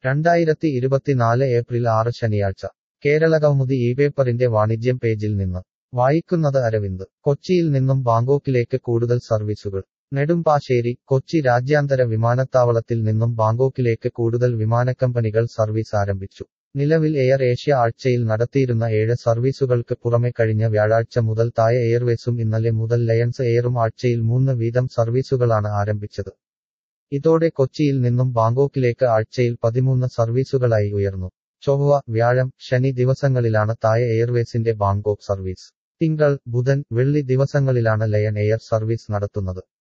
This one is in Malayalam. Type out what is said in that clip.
രണ്ടായിരത്തി ഇരുപത്തിനാല് ഏപ്രിൽ ആറ് ശനിയാഴ്ച കേരളകൗമുദി ഈ പേപ്പറിന്റെ വാണിജ്യം പേജിൽ നിന്ന് വായിക്കുന്നത് അരവിന്ദ് കൊച്ചിയിൽ നിന്നും ബാങ്കോക്കിലേക്ക് കൂടുതൽ സർവീസുകൾ നെടുമ്പാശ്ശേരി കൊച്ചി രാജ്യാന്തര വിമാനത്താവളത്തിൽ നിന്നും ബാങ്കോക്കിലേക്ക് കൂടുതൽ വിമാനക്കമ്പനികൾ സർവീസ് ആരംഭിച്ചു നിലവിൽ എയർ ഏഷ്യ ആഴ്ചയിൽ നടത്തിയിരുന്ന ഏഴ് സർവീസുകൾക്ക് പുറമെ കഴിഞ്ഞ വ്യാഴാഴ്ച മുതൽ തായ എയർവേസും ഇന്നലെ മുതൽ ലയൺസ് എയറും ആഴ്ചയിൽ മൂന്ന് വീതം സർവീസുകളാണ് ആരംഭിച്ചത് ഇതോടെ കൊച്ചിയിൽ നിന്നും ബാങ്കോക്കിലേക്ക് ആഴ്ചയിൽ പതിമൂന്ന് സർവീസുകളായി ഉയർന്നു ചൊവ്വ വ്യാഴം ശനി ദിവസങ്ങളിലാണ് തായ എയർവേസിന്റെ ബാങ്കോക്ക് സർവീസ് തിങ്കൾ ബുധൻ വെള്ളി ദിവസങ്ങളിലാണ് ലയൺ എയർ സർവീസ് നടത്തുന്നത്